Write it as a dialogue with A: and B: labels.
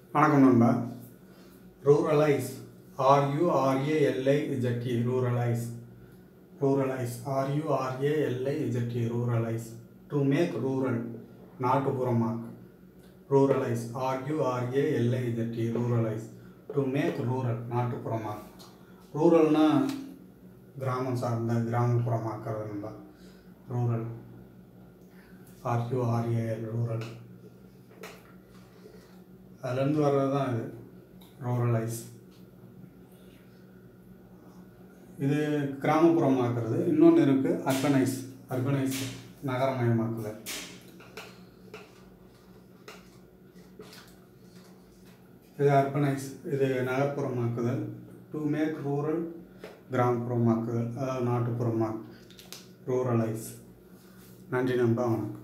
A: வணக்கம் நண்பா ruralize R U R A L I Z E ruralize ruralize R U R A L I Z E ruralize to make rural நாட்டுப்புறமாக் ruralize R U R A L I Z E ruralize to make rural நாட்டுப்புறமாக் ரூரல்னா கிராமம் சார்ந்த கிராமப்புறமாக்குறது நண்பா ரூரல் ஆர்யூஆர்ஏஎல் ரூரல் அதுலேருந்து வர்றது தான் இது ரூரலைஸ் இது கிராமப்புறமாக்குறது இன்னொன்று இருக்குது அர்பனைஸ் அர்பனைஸ் நகரமயமாக்குதல் இது அர்பனைஸ் இது நகர்ப்புறமாக்குதல் டு மேக் ரூரல் கிராமப்புறமாக்குதல் அதாவது நாட்டுப்புறமாக்கு ரூரலைஸ் நன்றி நண்பா வணக்கம்